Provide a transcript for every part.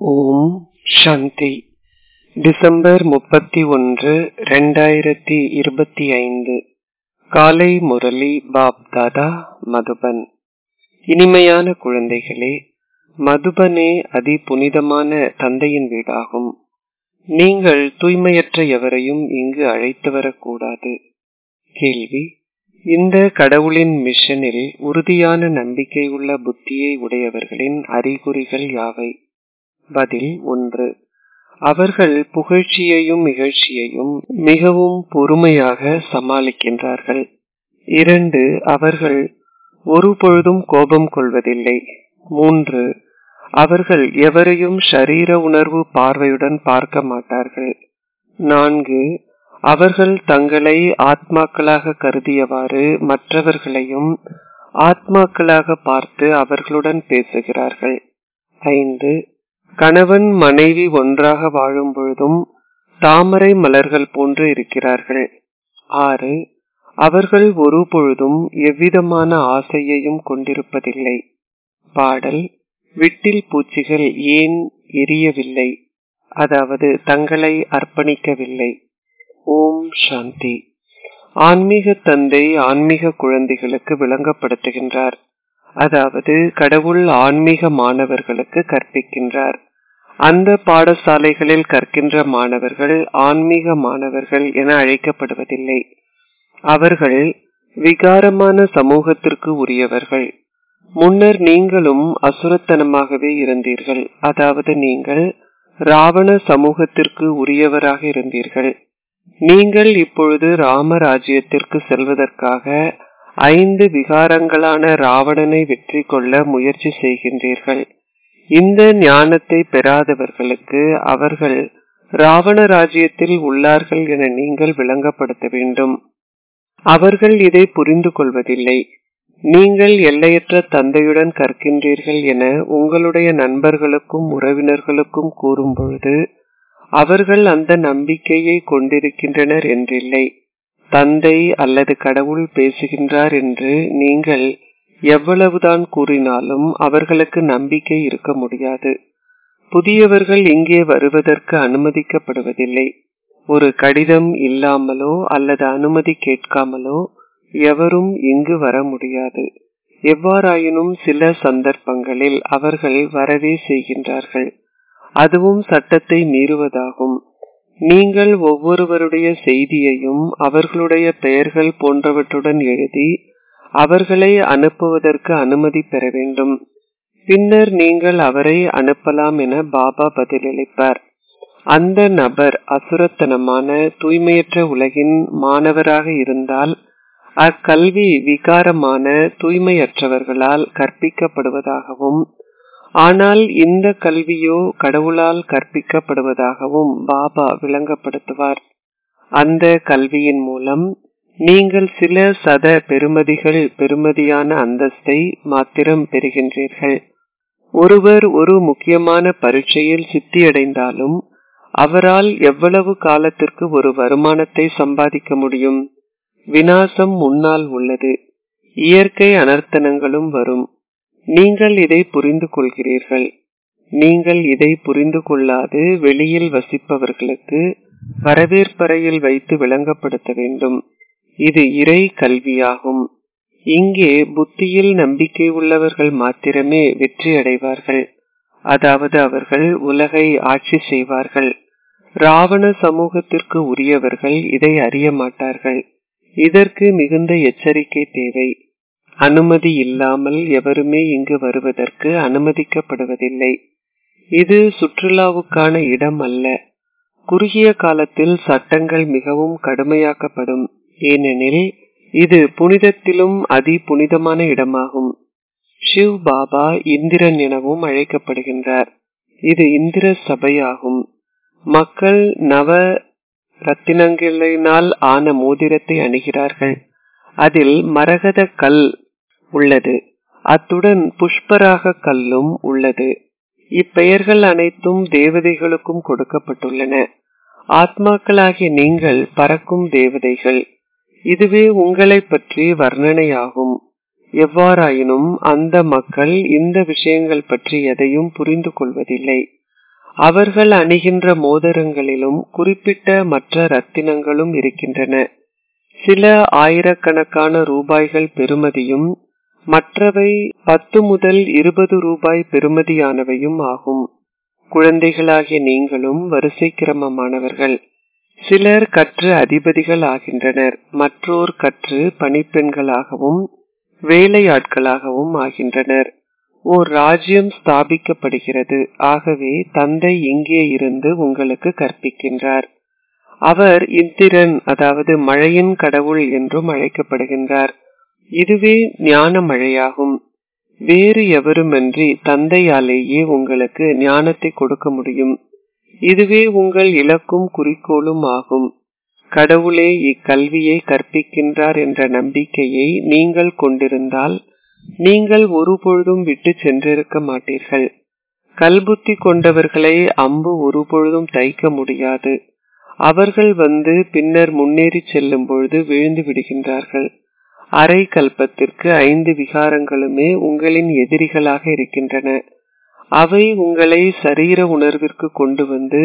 ஓம் சாந்தி December முப்பத்தி ஒன்று ரெண்டாயிரத்தி இருபத்தி ஐந்து காலை முரளி பாப் தாதா மதுபன் இனிமையான குழந்தைகளே மதுபனே அதி புனிதமான தந்தையின் வீடாகும் நீங்கள் தூய்மையற்ற எவரையும் இங்கு அழைத்து வரக்கூடாது கேள்வி இந்த கடவுளின் மிஷனில் உறுதியான நம்பிக்கை உள்ள புத்தியை உடையவர்களின் அறிகுறிகள் யாவை பதில் ஒன்று அவர்கள் புகழ்ச்சியையும் இகழ்ச்சியையும் மிகவும் பொறுமையாக சமாளிக்கின்றார்கள் இரண்டு அவர்கள் ஒருபொழுதும் கோபம் கொள்வதில்லை மூன்று அவர்கள் எவரையும் ஷரீர உணர்வு பார்வையுடன் பார்க்க மாட்டார்கள் நான்கு அவர்கள் தங்களை ஆத்மாக்களாக கருதியவாறு மற்றவர்களையும் ஆத்மாக்களாக பார்த்து அவர்களுடன் பேசுகிறார்கள் ஐந்து கணவன் மனைவி ஒன்றாக வாழும் பொழுதும் தாமரை மலர்கள் போன்று இருக்கிறார்கள் ஆறு அவர்கள் ஒரு பொழுதும் எவ்விதமான ஆசையையும் கொண்டிருப்பதில்லை பாடல் விட்டில் பூச்சிகள் ஏன் எரியவில்லை அதாவது தங்களை அர்ப்பணிக்கவில்லை ஓம் சாந்தி ஆன்மீக தந்தை ஆன்மீக குழந்தைகளுக்கு விளங்கப்படுத்துகின்றார் அதாவது கடவுள் ஆன்மீக மாணவர்களுக்கு கற்பிக்கின்றார் அந்த பாடசாலைகளில் கற்கின்ற மாணவர்கள் ஆன்மீக மாணவர்கள் என அழைக்கப்படுவதில்லை அவர்கள் விகாரமான சமூகத்திற்கு உரியவர்கள் முன்னர் நீங்களும் அசுரத்தனமாகவே இருந்தீர்கள் அதாவது நீங்கள் ராவண சமூகத்திற்கு உரியவராக இருந்தீர்கள் நீங்கள் இப்பொழுது ராமராஜ்யத்திற்கு செல்வதற்காக ஐந்து விகாரங்களான ராவணனை வெற்றி கொள்ள முயற்சி செய்கின்றீர்கள் இந்த ஞானத்தை பெறாதவர்களுக்கு அவர்கள் ராவண ராஜ்யத்தில் உள்ளார்கள் என நீங்கள் விளங்கப்படுத்த வேண்டும் அவர்கள் இதை புரிந்து கொள்வதில்லை நீங்கள் எல்லையற்ற தந்தையுடன் கற்கின்றீர்கள் என உங்களுடைய நண்பர்களுக்கும் உறவினர்களுக்கும் கூறும் பொழுது அவர்கள் அந்த நம்பிக்கையை கொண்டிருக்கின்றனர் என்றில்லை தந்தை அல்லது கடவுள் பேசுகின்றார் என்று நீங்கள் எவ்வளவுதான் கூறினாலும் அவர்களுக்கு நம்பிக்கை இருக்க முடியாது புதியவர்கள் இங்கே வருவதற்கு அனுமதிக்கப்படுவதில்லை ஒரு கடிதம் இல்லாமலோ அல்லது அனுமதி கேட்காமலோ எவரும் இங்கு வர முடியாது எவ்வாறாயினும் சில சந்தர்ப்பங்களில் அவர்கள் வரவே செய்கின்றார்கள் அதுவும் சட்டத்தை மீறுவதாகும் நீங்கள் ஒவ்வொருவருடைய செய்தியையும் அவர்களுடைய பெயர்கள் போன்றவற்றுடன் எழுதி அவர்களை அனுப்புவதற்கு அனுமதி பெற வேண்டும் பின்னர் நீங்கள் அவரை அனுப்பலாம் என பாபா பதிலளிப்பார் அந்த நபர் அசுரத்தனமான தூய்மையற்ற உலகின் மாணவராக இருந்தால் அக்கல்வி விகாரமான தூய்மையற்றவர்களால் கற்பிக்கப்படுவதாகவும் ஆனால் இந்த கல்வியோ கடவுளால் கற்பிக்கப்படுவதாகவும் பாபா விளங்கப்படுத்துவார் அந்த கல்வியின் மூலம் நீங்கள் சில சத பெருமதிகள் பெருமதியான அந்தஸ்தை மாத்திரம் பெறுகின்றீர்கள் ஒருவர் ஒரு முக்கியமான பரீட்சையில் சித்தியடைந்தாலும் அவரால் எவ்வளவு காலத்திற்கு ஒரு வருமானத்தை சம்பாதிக்க முடியும் வினாசம் முன்னால் உள்ளது இயற்கை அனர்த்தனங்களும் வரும் நீங்கள் இதை புரிந்து கொள்கிறீர்கள் நீங்கள் இதை புரிந்து கொள்ளாது வெளியில் வசிப்பவர்களுக்கு வரவேற்பறையில் வைத்து விளங்கப்படுத்த வேண்டும் இது இறை கல்வியாகும் இங்கே புத்தியில் நம்பிக்கை உள்ளவர்கள் மாத்திரமே வெற்றி அடைவார்கள் அதாவது அவர்கள் உலகை ஆட்சி செய்வார்கள் ராவண சமூகத்திற்கு உரியவர்கள் இதை அறிய மாட்டார்கள் இதற்கு மிகுந்த எச்சரிக்கை தேவை அனுமதி இல்லாமல் எவருமே இங்கு வருவதற்கு அனுமதிக்கப்படுவதில்லை இது சுற்றுலாவுக்கான இடம் அல்ல குறுகிய காலத்தில் சட்டங்கள் மிகவும் கடுமையாக்கப்படும் ஏனெனில் இது புனிதத்திலும் அதி புனிதமான இடமாகும் ஷிவ் பாபா இந்திரன் எனவும் அழைக்கப்படுகின்றார் இது இந்திர சபையாகும் மக்கள் நவ ரத்தினங்களினால் ஆன மோதிரத்தை அணுகிறார்கள் அதில் மரகத கல் உள்ளது அத்துடன் புஷ்பராக கல்லும் உள்ளது இப்பெயர்கள் அனைத்தும் தேவதைகளுக்கும் கொடுக்கப்பட்டுள்ளன ஆத்மாக்களாகிய நீங்கள் பறக்கும் தேவதைகள் இதுவே உங்களை பற்றி வர்ணனையாகும் எவ்வாறாயினும் அந்த மக்கள் இந்த விஷயங்கள் பற்றி எதையும் புரிந்து கொள்வதில்லை அவர்கள் அணிகின்ற மோதிரங்களிலும் குறிப்பிட்ட மற்ற ரத்தினங்களும் இருக்கின்றன சில ஆயிரக்கணக்கான ரூபாய்கள் பெறுமதியும் மற்றவை பத்து முதல் இருபது ரூபாய் பெறுமதியானவையும் ஆகும் குழந்தைகளாகிய நீங்களும் வரிசை கிரமமானவர்கள் சிலர் கற்று அதிபதிகள் ஆகின்றனர் மற்றோர் கற்று பணிப்பெண்களாகவும் வேலையாட்களாகவும் ஆகின்றனர் ஓர் ராஜ்யம் ஸ்தாபிக்கப்படுகிறது ஆகவே தந்தை இங்கே இருந்து உங்களுக்கு கற்பிக்கின்றார் அவர் இந்திரன் அதாவது மழையின் கடவுள் என்றும் அழைக்கப்படுகின்றார் இதுவே ஞான மழையாகும் வேறு எவருமன்றி தந்தையாலேயே உங்களுக்கு ஞானத்தை கொடுக்க முடியும் இதுவே உங்கள் இலக்கும் குறிக்கோளும் ஆகும் கடவுளே இக்கல்வியை கற்பிக்கின்றார் என்ற நம்பிக்கையை நீங்கள் கொண்டிருந்தால் நீங்கள் ஒருபொழுதும் விட்டு சென்றிருக்க மாட்டீர்கள் கல்புத்தி கொண்டவர்களை அம்பு ஒருபொழுதும் தைக்க முடியாது அவர்கள் வந்து பின்னர் முன்னேறி செல்லும் பொழுது விழுந்து விடுகின்றார்கள் அரை கல்பத்திற்கு ஐந்து விகாரங்களுமே உங்களின் எதிரிகளாக இருக்கின்றன அவை உங்களை சரீர உணர்விற்கு கொண்டு வந்து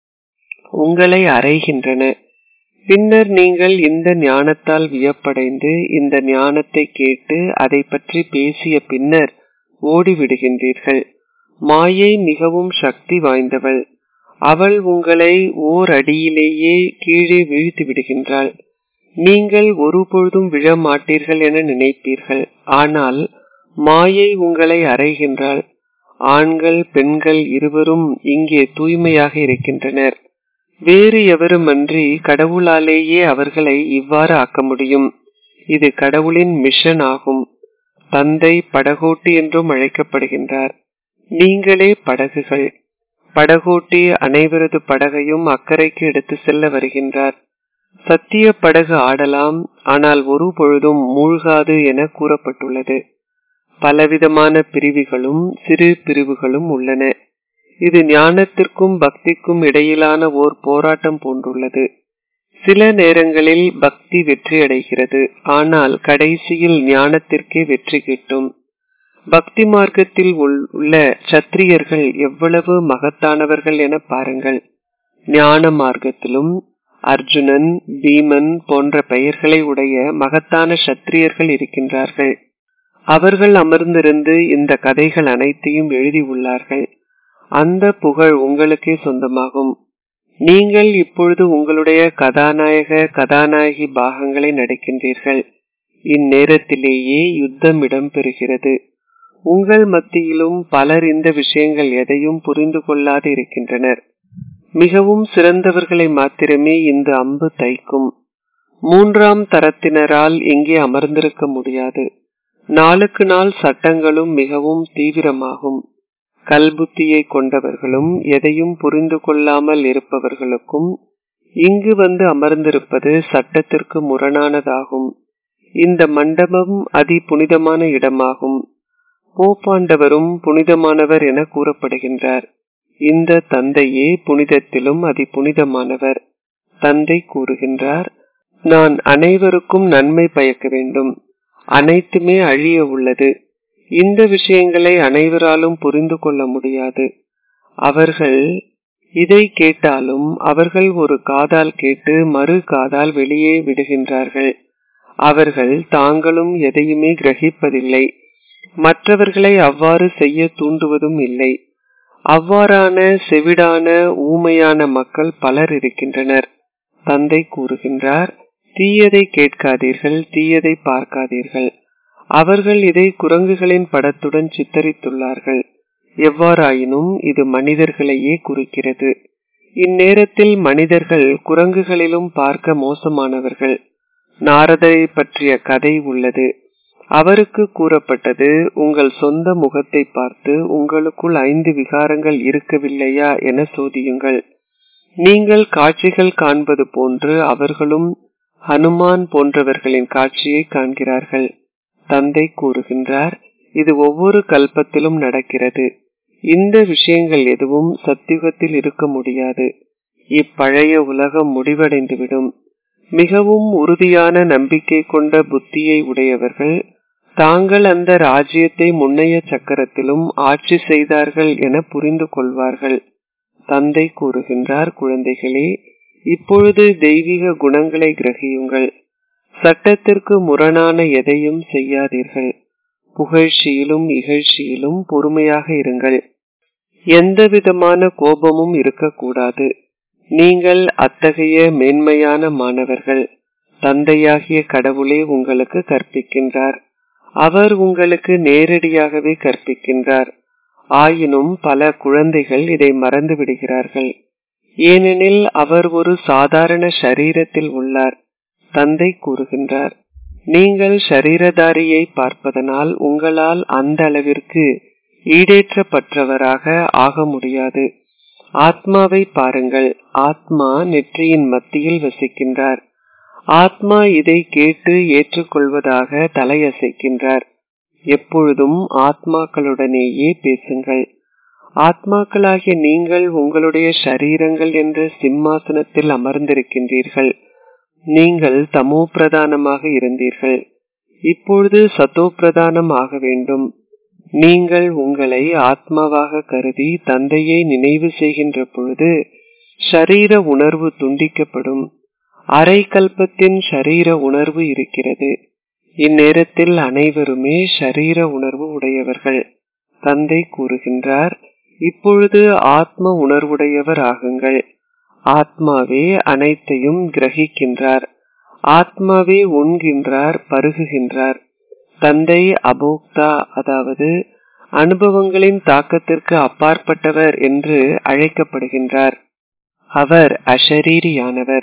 உங்களை அறைகின்றன பின்னர் நீங்கள் இந்த ஞானத்தால் வியப்படைந்து இந்த ஞானத்தை கேட்டு அதை பற்றி பேசிய பின்னர் ஓடிவிடுகின்றீர்கள் மாயை மிகவும் சக்தி வாய்ந்தவள் அவள் உங்களை ஓர் அடியிலேயே கீழே வீழ்த்தி விடுகின்றாள் நீங்கள் ஒருபொழுதும் விழ மாட்டீர்கள் என நினைப்பீர்கள் ஆனால் மாயை உங்களை அறைகின்றாள் ஆண்கள் பெண்கள் இருவரும் இங்கே தூய்மையாக இருக்கின்றனர் வேறு எவருமன்றி கடவுளாலேயே அவர்களை இவ்வாறு ஆக்க முடியும் இது கடவுளின் மிஷன் ஆகும் தந்தை படகோட்டி என்றும் அழைக்கப்படுகின்றார் நீங்களே படகுகள் படகோட்டி அனைவரது படகையும் அக்கறைக்கு எடுத்து செல்ல வருகின்றார் சத்திய படகு ஆடலாம் ஆனால் ஒரு பொழுதும் மூழ்காது என கூறப்பட்டுள்ளது பலவிதமான பிரிவுகளும் சிறு பிரிவுகளும் உள்ளன இது ஞானத்திற்கும் பக்திக்கும் இடையிலான ஓர் போராட்டம் போன்றுள்ளது சில நேரங்களில் பக்தி வெற்றியடைகிறது ஆனால் கடைசியில் ஞானத்திற்கே வெற்றி கிட்டும் பக்தி மார்க்கத்தில் உள்ள சத்திரியர்கள் எவ்வளவு மகத்தானவர்கள் என பாருங்கள் ஞான மார்க்கத்திலும் அர்ஜுனன் பீமன் போன்ற பெயர்களை உடைய மகத்தான சத்திரியர்கள் இருக்கின்றார்கள் அவர்கள் அமர்ந்திருந்து இந்த கதைகள் அனைத்தையும் எழுதியுள்ளார்கள் அந்த புகழ் உங்களுக்கே சொந்தமாகும் நீங்கள் இப்பொழுது உங்களுடைய கதாநாயக கதாநாயகி பாகங்களை நடிக்கின்றீர்கள் இந்நேரத்திலேயே யுத்தம் இடம்பெறுகிறது உங்கள் மத்தியிலும் பலர் இந்த விஷயங்கள் எதையும் புரிந்து கொள்ளாது இருக்கின்றனர் மிகவும் சிறந்தவர்களை மாத்திரமே இந்த அம்பு தைக்கும் மூன்றாம் தரத்தினரால் இங்கே அமர்ந்திருக்க முடியாது நாளுக்கு நாள் சட்டங்களும் மிகவும் தீவிரமாகும் கல்புத்தியை கொண்டவர்களும் எதையும் புரிந்து கொள்ளாமல் இருப்பவர்களுக்கும் இங்கு வந்து அமர்ந்திருப்பது சட்டத்திற்கு முரணானதாகும் இந்த மண்டபம் அதி புனிதமான இடமாகும் போப்பாண்டவரும் புனிதமானவர் என கூறப்படுகின்றார் இந்த தந்தையே புனிதத்திலும் அதி புனிதமானவர் தந்தை கூறுகின்றார் நான் அனைவருக்கும் நன்மை பயக்க வேண்டும் அனைத்துமே அழிய உள்ளது இந்த விஷயங்களை அனைவராலும் புரிந்து கொள்ள முடியாது அவர்கள் இதை கேட்டாலும் அவர்கள் ஒரு காதால் கேட்டு மறு காதால் வெளியே விடுகின்றார்கள் அவர்கள் தாங்களும் எதையுமே கிரகிப்பதில்லை மற்றவர்களை அவ்வாறு செய்ய தூண்டுவதும் இல்லை அவ்வாறான செவிடான ஊமையான மக்கள் பலர் இருக்கின்றனர் தந்தை கூறுகின்றார் தீயதை கேட்காதீர்கள் தீயதை பார்க்காதீர்கள் அவர்கள் இதை குரங்குகளின் படத்துடன் சித்தரித்துள்ளார்கள் எவ்வாறாயினும் இது மனிதர்களையே குறிக்கிறது இந்நேரத்தில் மனிதர்கள் குரங்குகளிலும் பார்க்க மோசமானவர்கள் நாரதரை பற்றிய கதை உள்ளது அவருக்கு கூறப்பட்டது உங்கள் சொந்த முகத்தை பார்த்து உங்களுக்குள் ஐந்து விகாரங்கள் இருக்கவில்லையா என சோதியுங்கள் நீங்கள் காட்சிகள் காண்பது போன்று அவர்களும் ஹனுமான் போன்றவர்களின் காட்சியை காண்கிறார்கள் தந்தை கூறுகின்றார் இது ஒவ்வொரு கல்பத்திலும் நடக்கிறது இந்த விஷயங்கள் எதுவும் சத்தியுகத்தில் இருக்க முடியாது இப்பழைய உலகம் முடிவடைந்துவிடும் மிகவும் உறுதியான நம்பிக்கை கொண்ட புத்தியை உடையவர்கள் தாங்கள் அந்த ராஜ்யத்தை முன்னைய சக்கரத்திலும் ஆட்சி செய்தார்கள் என புரிந்து கொள்வார்கள் தந்தை கூறுகின்றார் குழந்தைகளே இப்பொழுது தெய்வீக குணங்களை கிரகியுங்கள் சட்டத்திற்கு முரணான எதையும் செய்யாதீர்கள் புகழ்ச்சியிலும் இகழ்ச்சியிலும் பொறுமையாக இருங்கள் எந்த விதமான கோபமும் இருக்கக்கூடாது நீங்கள் அத்தகைய மேன்மையான மாணவர்கள் தந்தையாகிய கடவுளே உங்களுக்கு கற்பிக்கின்றார் அவர் உங்களுக்கு நேரடியாகவே கற்பிக்கின்றார் ஆயினும் பல குழந்தைகள் இதை மறந்து விடுகிறார்கள் ஏனெனில் அவர் ஒரு சாதாரண ஷரீரத்தில் உள்ளார் தந்தை கூறுகின்றார் நீங்கள் ஷரீரதாரியை பார்ப்பதனால் உங்களால் அந்த அளவிற்கு ஈடேற்றப்பட்டவராக ஆக முடியாது ஆத்மாவை பாருங்கள் ஆத்மா நெற்றியின் மத்தியில் வசிக்கின்றார் ஆத்மா இதை கேட்டு ஏற்றுக்கொள்வதாக தலையசைக்கின்றார் எப்பொழுதும் ஆத்மாக்களுடனேயே பேசுங்கள் ஆத்மாக்களாகிய நீங்கள் உங்களுடைய ஷரீரங்கள் என்ற சிம்மாசனத்தில் அமர்ந்திருக்கின்றீர்கள் நீங்கள் தமோ பிரதானமாக இருந்தீர்கள் இப்பொழுது சத்தோ பிரதானம் ஆக வேண்டும் நீங்கள் உங்களை ஆத்மாவாக கருதி தந்தையை நினைவு செய்கின்ற பொழுது ஷரீர உணர்வு துண்டிக்கப்படும் அரை கல்பத்தின் ஷரீர உணர்வு இருக்கிறது இந்நேரத்தில் அனைவருமே ஷரீர உணர்வு உடையவர்கள் தந்தை கூறுகின்றார் இப்பொழுது ஆத்ம உணர்வுடையவர் ஆகுங்கள் ஆத்மாவே அனைத்தையும் கிரகிக்கின்றார் ஆத்மாவே உண்கின்றார் பருகுகின்றார் தந்தை அபோக்தா அதாவது அனுபவங்களின் தாக்கத்திற்கு அப்பாற்பட்டவர் என்று அழைக்கப்படுகின்றார் அவர் அஷரீரியானவர்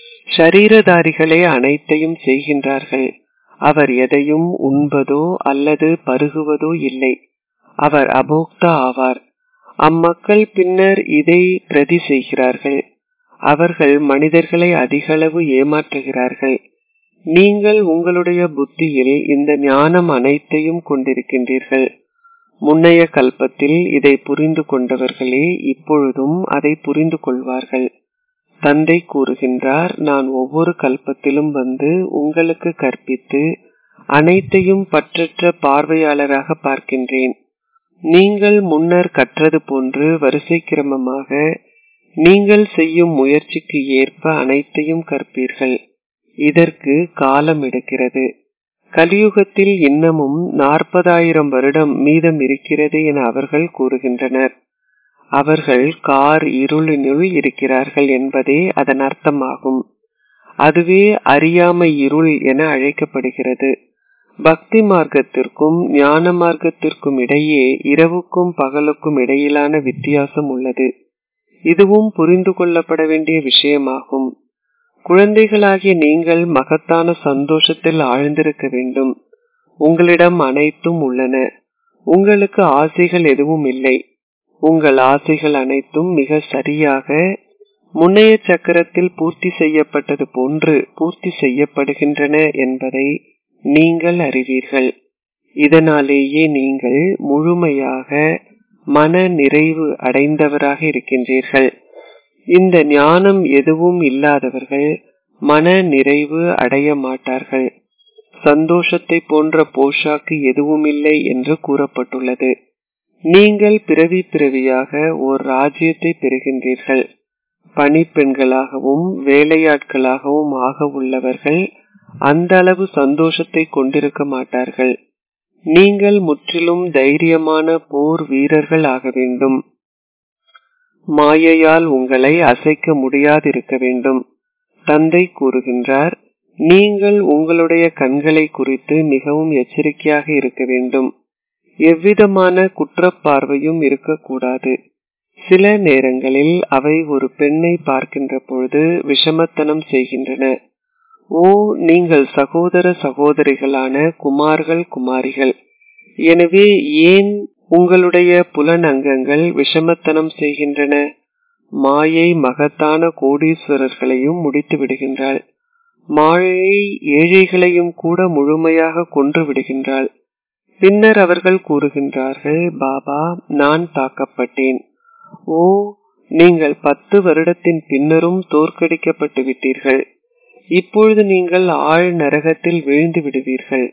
ஷரீரதாரிகளே அனைத்தையும் செய்கின்றார்கள் அவர் எதையும் உண்பதோ அல்லது பருகுவதோ இல்லை அவர் அபோக்தா ஆவார் அம்மக்கள் பின்னர் இதை பிரதி செய்கிறார்கள் அவர்கள் மனிதர்களை அதிகளவு ஏமாற்றுகிறார்கள் நீங்கள் உங்களுடைய புத்தியில் இந்த ஞானம் அனைத்தையும் கொண்டிருக்கின்றீர்கள் முன்னைய கல்பத்தில் இதை புரிந்து கொண்டவர்களே இப்பொழுதும் அதை புரிந்து கொள்வார்கள் தந்தை கூறுகின்றார் நான் ஒவ்வொரு கல்பத்திலும் வந்து உங்களுக்கு கற்பித்து அனைத்தையும் பற்றற்ற பார்வையாளராக பார்க்கின்றேன் நீங்கள் முன்னர் கற்றது போன்று வரிசை கிரமமாக நீங்கள் செய்யும் முயற்சிக்கு ஏற்ப அனைத்தையும் கற்பீர்கள் இதற்கு காலம் எடுக்கிறது கலியுகத்தில் இன்னமும் நாற்பதாயிரம் வருடம் மீதம் இருக்கிறது என அவர்கள் கூறுகின்றனர் அவர்கள் கார் இருளினுள் இருக்கிறார்கள் என்பதே அதன் அர்த்தமாகும் அதுவே அறியாமை இருள் என அழைக்கப்படுகிறது பக்தி மார்க்கத்திற்கும் ஞான மார்க்கத்திற்கும் இடையே இரவுக்கும் பகலுக்கும் இடையிலான வித்தியாசம் உள்ளது இதுவும் புரிந்து கொள்ளப்பட வேண்டிய விஷயமாகும் குழந்தைகளாகிய நீங்கள் மகத்தான சந்தோஷத்தில் ஆழ்ந்திருக்க வேண்டும் உங்களிடம் அனைத்தும் உள்ளன உங்களுக்கு ஆசைகள் எதுவும் இல்லை உங்கள் ஆசைகள் அனைத்தும் மிக சரியாக முன்னைய சக்கரத்தில் பூர்த்தி செய்யப்பட்டது போன்று பூர்த்தி செய்யப்படுகின்றன என்பதை நீங்கள் அறிவீர்கள் இதனாலேயே நீங்கள் முழுமையாக மன நிறைவு அடைந்தவராக இருக்கின்றீர்கள் இந்த ஞானம் எதுவும் இல்லாதவர்கள் மன நிறைவு அடைய மாட்டார்கள் சந்தோஷத்தை போன்ற போஷாக்கு எதுவும் இல்லை என்று கூறப்பட்டுள்ளது நீங்கள் பிறவி பிறவியாக ஓர் ராஜ்யத்தை பெறுகின்றீர்கள் பணிப்பெண்களாகவும் வேலையாட்களாகவும் ஆக உள்ளவர்கள் அந்த அளவு சந்தோஷத்தை கொண்டிருக்க மாட்டார்கள் நீங்கள் முற்றிலும் தைரியமான போர் வீரர்கள் ஆக வேண்டும் மாயையால் உங்களை அசைக்க முடியாதிருக்க வேண்டும் தந்தை கூறுகின்றார் நீங்கள் உங்களுடைய கண்களை குறித்து மிகவும் எச்சரிக்கையாக இருக்க வேண்டும் எவ்விதமான குற்றப்பார்வையும் இருக்கக்கூடாது சில நேரங்களில் அவை ஒரு பெண்ணை பார்க்கின்ற பொழுது விஷமத்தனம் செய்கின்றன ஓ நீங்கள் சகோதர சகோதரிகளான குமார்கள் குமாரிகள் எனவே ஏன் உங்களுடைய புலனங்கங்கள் விஷமத்தனம் செய்கின்றன மாயை மகத்தான கோடீஸ்வரர்களையும் முடித்து விடுகின்றாள் மாயை ஏழைகளையும் கூட முழுமையாக கொன்று விடுகின்றாள் பின்னர் அவர்கள் கூறுகின்றார்கள் பாபா நான் தாக்கப்பட்டேன் ஓ நீங்கள் பத்து வருடத்தின் பின்னரும் தோற்கடிக்கப்பட்டு விட்டீர்கள் இப்பொழுது நீங்கள் ஆழ் நரகத்தில் வீழ்ந்து விடுவீர்கள்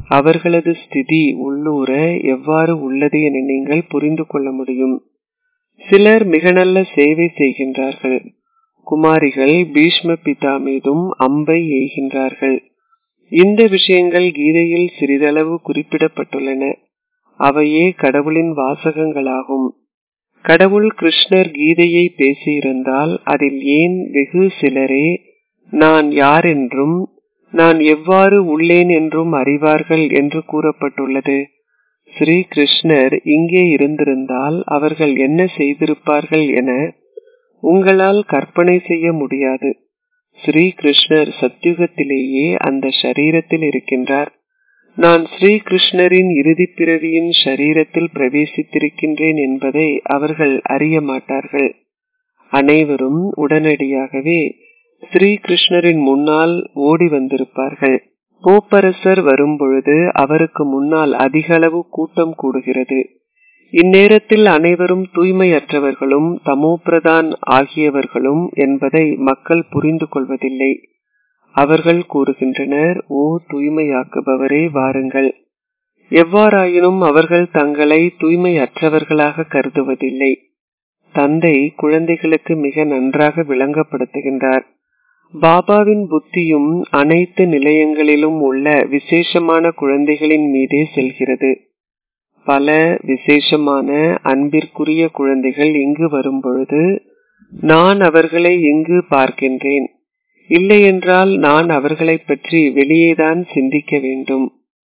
அவர்களது ஸ்திதி உள்ளூர எவ்வாறு உள்ளது என நீங்கள் புரிந்து கொள்ள முடியும் சிலர் மிக நல்ல சேவை செய்கின்றார்கள் குமாரிகள் பீஷ்ம பிதா மீதும் அம்பை எய்கின்றார்கள் இந்த விஷயங்கள் கீதையில் சிறிதளவு குறிப்பிடப்பட்டுள்ளன அவையே கடவுளின் வாசகங்களாகும் கடவுள் கிருஷ்ணர் கீதையை பேசியிருந்தால் அதில் ஏன் வெகு சிலரே நான் யார் என்றும் நான் எவ்வாறு உள்ளேன் என்றும் அறிவார்கள் என்று கூறப்பட்டுள்ளது ஸ்ரீ கிருஷ்ணர் இங்கே இருந்திருந்தால் அவர்கள் என்ன செய்திருப்பார்கள் என உங்களால் கற்பனை செய்ய முடியாது ஸ்ரீ கிருஷ்ணர் சத்தியுகத்திலேயே அந்த ஷரீரத்தில் இருக்கின்றார் நான் ஸ்ரீ கிருஷ்ணரின் இறுதி பிறவியின் ஷரீரத்தில் பிரவேசித்திருக்கின்றேன் என்பதை அவர்கள் அறிய மாட்டார்கள் அனைவரும் உடனடியாகவே ஸ்ரீ கிருஷ்ணரின் முன்னால் ஓடி வந்திருப்பார்கள் போப்பரசர் வரும்பொழுது அவருக்கு முன்னால் அதிக அளவு கூட்டம் கூடுகிறது இந்நேரத்தில் அனைவரும் தூய்மையற்றவர்களும் தமோபிரதான் ஆகியவர்களும் என்பதை மக்கள் புரிந்து கொள்வதில்லை அவர்கள் கூறுகின்றனர் ஓ தூய்மையாக்குபவரே வாருங்கள் எவ்வாறாயினும் அவர்கள் தங்களை தூய்மையற்றவர்களாக கருதுவதில்லை தந்தை குழந்தைகளுக்கு மிக நன்றாக விளங்கப்படுத்துகின்றார் பாபாவின் புத்தியும் அனைத்து நிலையங்களிலும் உள்ள விசேஷமான குழந்தைகளின் மீதே செல்கிறது பல விசேஷமான அன்பிற்குரிய குழந்தைகள் இங்கு வரும்பொழுது நான் அவர்களை இங்கு பார்க்கின்றேன் இல்லையென்றால் நான் அவர்களை பற்றி வெளியேதான் சிந்திக்க வேண்டும்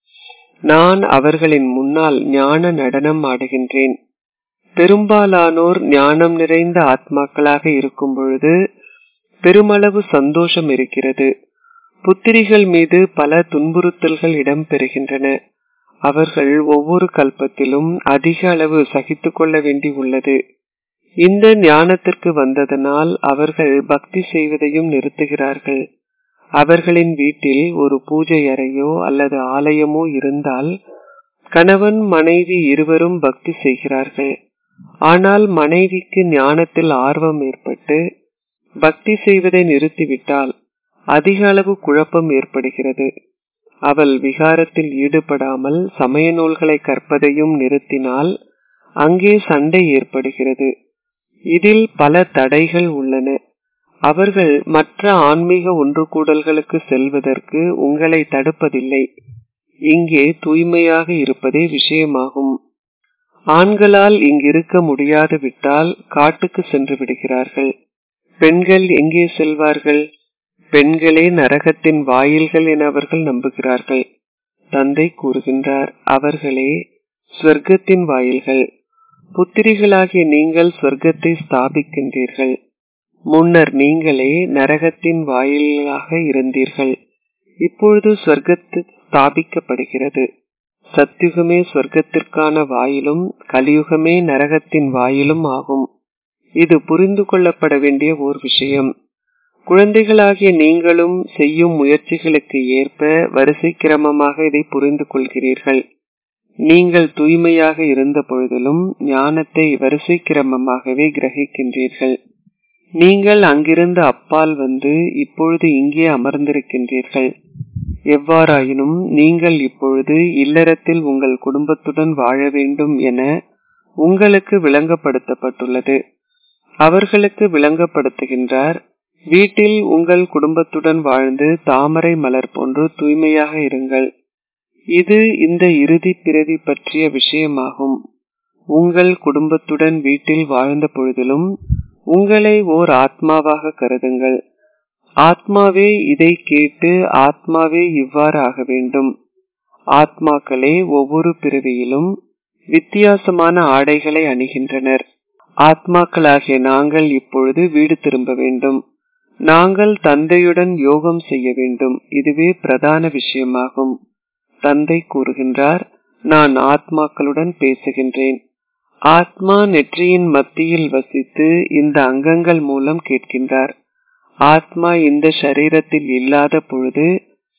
நான் அவர்களின் முன்னால் ஞான நடனம் ஆடுகின்றேன் பெரும்பாலானோர் ஞானம் நிறைந்த ஆத்மாக்களாக இருக்கும் பொழுது பெருமளவு சந்தோஷம் இருக்கிறது புத்திரிகள் மீது பல துன்புறுத்தல்கள் இடம்பெறுகின்றன அவர்கள் ஒவ்வொரு கல்பத்திலும் அதிக அளவு சகித்து கொள்ள வேண்டி உள்ளது இந்த ஞானத்திற்கு வந்ததனால் அவர்கள் பக்தி செய்வதையும் நிறுத்துகிறார்கள் அவர்களின் வீட்டில் ஒரு பூஜை அறையோ அல்லது ஆலயமோ இருந்தால் கணவன் மனைவி இருவரும் பக்தி செய்கிறார்கள் ஆனால் மனைவிக்கு ஞானத்தில் ஆர்வம் ஏற்பட்டு பக்தி செய்வதை நிறுத்திவிட்டால் அதிக அளவு குழப்பம் ஏற்படுகிறது அவள் விகாரத்தில் ஈடுபடாமல் சமய நூல்களை கற்பதையும் நிறுத்தினால் அங்கே சண்டை ஏற்படுகிறது இதில் பல தடைகள் உள்ளன அவர்கள் மற்ற ஆன்மீக ஒன்று கூடல்களுக்கு செல்வதற்கு உங்களை தடுப்பதில்லை இங்கே தூய்மையாக இருப்பதே விஷயமாகும் ஆண்களால் இங்கிருக்க முடியாது விட்டால் காட்டுக்கு சென்று விடுகிறார்கள் பெண்கள் எங்கே செல்வார்கள் பெண்களே நரகத்தின் வாயில்கள் என அவர்கள் நம்புகிறார்கள் தந்தை கூறுகின்றார் அவர்களே ஸ்வர்க்கத்தின் வாயில்கள் புத்திரிகளாகிய நீங்கள் சொர்க்கத்தை ஸ்தாபிக்கின்றீர்கள் முன்னர் நீங்களே நரகத்தின் வாயிலாக இருந்தீர்கள் இப்பொழுது சொர்க்கத்து ஸ்தாபிக்கப்படுகிறது சத்தியுகமே சொர்க்கத்திற்கான வாயிலும் கலியுகமே நரகத்தின் வாயிலும் ஆகும் இது புரிந்து கொள்ளப்பட வேண்டிய ஓர் விஷயம் குழந்தைகளாகிய நீங்களும் செய்யும் முயற்சிகளுக்கு ஏற்ப வரிசை கிரமமாக இதை புரிந்து கொள்கிறீர்கள் நீங்கள் தூய்மையாக இருந்த பொழுதிலும் ஞானத்தை வரிசை கிரமமாகவே கிரகிக்கின்றீர்கள் நீங்கள் அங்கிருந்து அப்பால் வந்து இப்பொழுது இங்கே அமர்ந்திருக்கின்றீர்கள் எவ்வாறாயினும் நீங்கள் இப்பொழுது இல்லறத்தில் உங்கள் குடும்பத்துடன் வாழ வேண்டும் என உங்களுக்கு விளங்கப்படுத்தப்பட்டுள்ளது அவர்களுக்கு விளங்கப்படுத்துகின்றார் வீட்டில் உங்கள் குடும்பத்துடன் வாழ்ந்து தாமரை மலர் போன்று தூய்மையாக இருங்கள் இது இந்த இறுதி பிறவி பற்றிய விஷயமாகும் உங்கள் குடும்பத்துடன் வீட்டில் வாழ்ந்த பொழுதிலும் உங்களை ஓர் ஆத்மாவாக கருதுங்கள் ஆத்மாவே இதை கேட்டு ஆத்மாவே இவ்வாறு ஆக வேண்டும் ஆத்மாக்களே ஒவ்வொரு பிறவியிலும் வித்தியாசமான ஆடைகளை அணிகின்றனர் ஆத்மாக்களாகிய நாங்கள் இப்பொழுது வீடு திரும்ப வேண்டும் நாங்கள் தந்தையுடன் யோகம் செய்ய வேண்டும் இதுவே பிரதான விஷயமாகும் தந்தை கூறுகின்றார் நான் ஆத்மாக்களுடன் பேசுகின்றேன் ஆத்மா நெற்றியின் மத்தியில் வசித்து இந்த அங்கங்கள் மூலம் கேட்கின்றார் ஆத்மா இந்த சரீரத்தில் இல்லாத பொழுது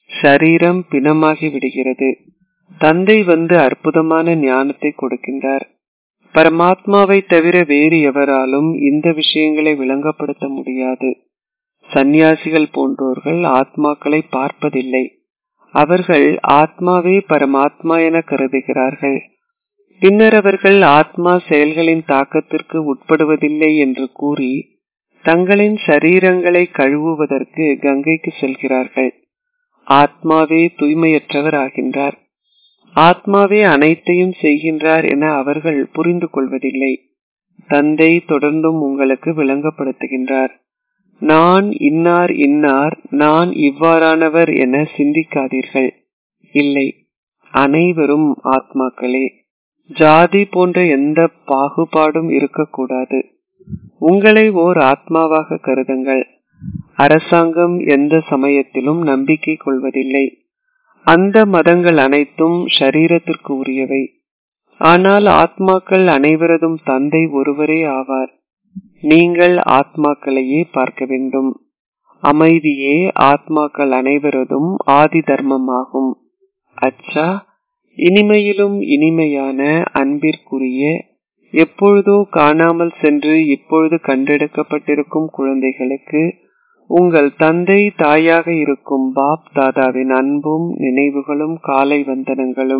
ஷரீரம் பிணமாகி விடுகிறது தந்தை வந்து அற்புதமான ஞானத்தை கொடுக்கின்றார் பரமாத்மாவை தவிர வேறு எவராலும் இந்த விஷயங்களை விளங்கப்படுத்த முடியாது சந்நியாசிகள் போன்றோர்கள் ஆத்மாக்களை பார்ப்பதில்லை அவர்கள் ஆத்மாவே பரமாத்மா என கருதுகிறார்கள் பின்னர் அவர்கள் ஆத்மா செயல்களின் தாக்கத்திற்கு உட்படுவதில்லை என்று கூறி தங்களின் சரீரங்களை கழுவுவதற்கு கங்கைக்கு செல்கிறார்கள் ஆத்மாவே தூய்மையற்றவர் ஆகின்றார் ஆத்மாவே அனைத்தையும் செய்கின்றார் என அவர்கள் புரிந்து கொள்வதில்லை தந்தை தொடர்ந்தும் உங்களுக்கு விளங்கப்படுத்துகின்றார் நான் இன்னார் இன்னார் நான் இவ்வாறானவர் என சிந்திக்காதீர்கள் இல்லை அனைவரும் ஆத்மாக்களே ஜாதி போன்ற எந்த பாகுபாடும் இருக்கக்கூடாது உங்களை ஓர் ஆத்மாவாக கருதுங்கள் அரசாங்கம் எந்த சமயத்திலும் நம்பிக்கை கொள்வதில்லை அந்த மதங்கள் அனைத்தும் ஷரீரத்திற்கு உரியவை ஆனால் ஆத்மாக்கள் அனைவரதும் தந்தை ஒருவரே ஆவார் நீங்கள் ஆத்மாக்களையே பார்க்க வேண்டும் அமைதியே ஆத்மாக்கள் அனைவரதும் ஆதி தர்மமாகும் அச்சா இனிமையிலும் இனிமையான அன்பிற்குரிய எப்பொழுதோ காணாமல் சென்று இப்பொழுது கண்டெடுக்கப்பட்டிருக்கும் குழந்தைகளுக்கு உங்கள் தந்தை தாயாக இருக்கும் பாப் தாதாவின் அன்பும் நினைவுகளும் காலை வந்தனங்களும்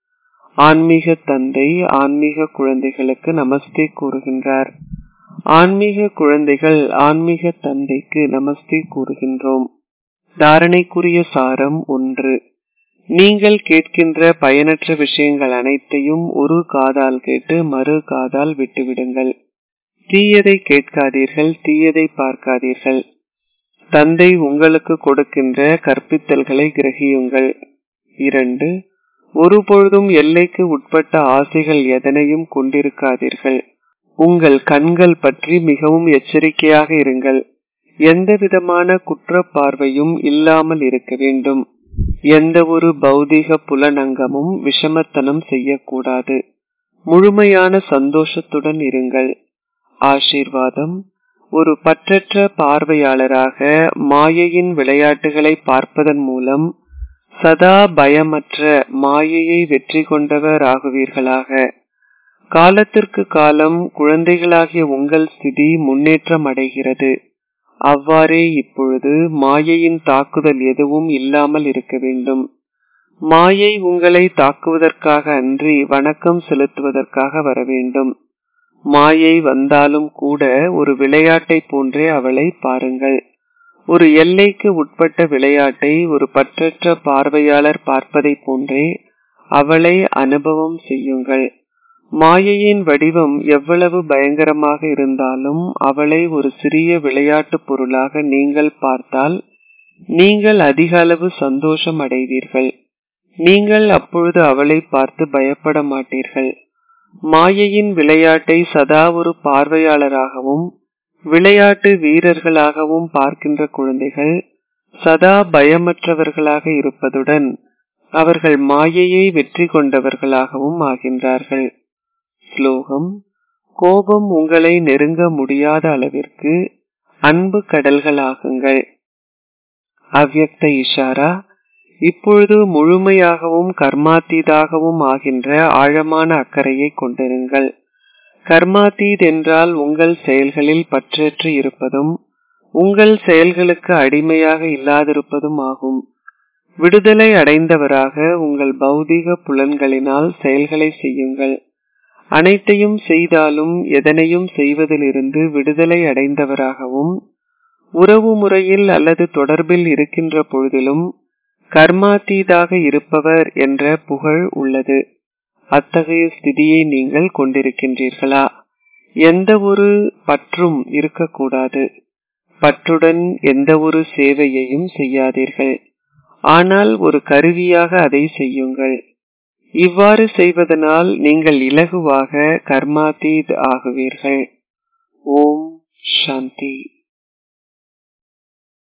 ஆன்மீக தந்தை ஆன்மீக குழந்தைகளுக்கு நமஸ்தே கூறுகின்றார் ஆன்மீக குழந்தைகள் ஆன்மீக தந்தைக்கு நமஸ்தே கூறுகின்றோம் தாரணைக்குரிய சாரம் ஒன்று நீங்கள் கேட்கின்ற பயனற்ற விஷயங்கள் அனைத்தையும் ஒரு காதால் கேட்டு மறு காதால் விட்டுவிடுங்கள் தீயதை கேட்காதீர்கள் தீயதை பார்க்காதீர்கள் தந்தை உங்களுக்கு கொடுக்கின்ற கற்பித்தல்களை கிரகியுங்கள் இரண்டு ஒருபொழுதும் எல்லைக்கு உட்பட்ட ஆசைகள் எதனையும் கொண்டிருக்காதீர்கள் உங்கள் கண்கள் பற்றி மிகவும் எச்சரிக்கையாக இருங்கள் எந்த விதமான குற்ற பார்வையும் இல்லாமல் இருக்க வேண்டும் எந்த ஒரு பௌதிக புலனங்கமும் விஷமத்தனம் செய்யக்கூடாது முழுமையான சந்தோஷத்துடன் இருங்கள் ஆசீர்வாதம் ஒரு பற்றற்ற பார்வையாளராக மாயையின் விளையாட்டுகளை பார்ப்பதன் மூலம் சதா பயமற்ற மாயையை வெற்றி கொண்டவர் ஆகுவீர்களாக காலத்திற்கு காலம் குழந்தைகளாகிய உங்கள் ஸ்திதி முன்னேற்றம் அடைகிறது அவ்வாறே இப்பொழுது மாயையின் தாக்குதல் எதுவும் இல்லாமல் இருக்க வேண்டும் மாயை உங்களை தாக்குவதற்காக அன்றி வணக்கம் செலுத்துவதற்காக வர வேண்டும் மாயை வந்தாலும் கூட ஒரு விளையாட்டை போன்றே அவளை பாருங்கள் ஒரு எல்லைக்கு உட்பட்ட விளையாட்டை ஒரு பற்றற்ற பார்வையாளர் பார்ப்பதை போன்றே அவளை அனுபவம் செய்யுங்கள் மாயையின் வடிவம் எவ்வளவு பயங்கரமாக இருந்தாலும் அவளை ஒரு சிறிய விளையாட்டு பொருளாக நீங்கள் பார்த்தால் நீங்கள் அதிக அளவு சந்தோஷம் அடைவீர்கள் நீங்கள் அப்பொழுது அவளை பார்த்து பயப்பட மாட்டீர்கள் மாயையின் விளையாட்டை சதா ஒரு பார்வையாளராகவும் விளையாட்டு வீரர்களாகவும் பார்க்கின்ற குழந்தைகள் சதா பயமற்றவர்களாக இருப்பதுடன் அவர்கள் மாயையை வெற்றி கொண்டவர்களாகவும் ஆகின்றார்கள் ஸ்லோகம் கோபம் உங்களை நெருங்க முடியாத அளவிற்கு அன்பு கடல்களாகுங்கள் அவ்யக்த இஷாரா இப்பொழுது முழுமையாகவும் கர்மாத்தீதாகவும் ஆகின்ற ஆழமான அக்கறையை கொண்டிருங்கள் கர்மாத்தீத் என்றால் உங்கள் செயல்களில் பற்றற்று இருப்பதும் உங்கள் செயல்களுக்கு அடிமையாக இல்லாதிருப்பதும் ஆகும் விடுதலை அடைந்தவராக உங்கள் பௌதிக புலன்களினால் செயல்களை செய்யுங்கள் அனைத்தையும் செய்தாலும் எதனையும் செய்வதிலிருந்து விடுதலை அடைந்தவராகவும் உறவு முறையில் அல்லது தொடர்பில் இருக்கின்ற பொழுதிலும் கர்மாத்தீதாக இருப்பவர் என்ற புகழ் உள்ளது அத்தகைய ஸ்திதியை நீங்கள் கொண்டிருக்கின்றீர்களா எந்த ஒரு பற்றும் இருக்கக்கூடாது பற்றுடன் எந்த ஒரு சேவையையும் செய்யாதீர்கள் ஆனால் ஒரு கருவியாக அதை செய்யுங்கள் இவ்வாறு செய்வதனால் நீங்கள் இலகுவாக கர்மாத்தீத் ஆகுவீர்கள் ஓம் சாந்தி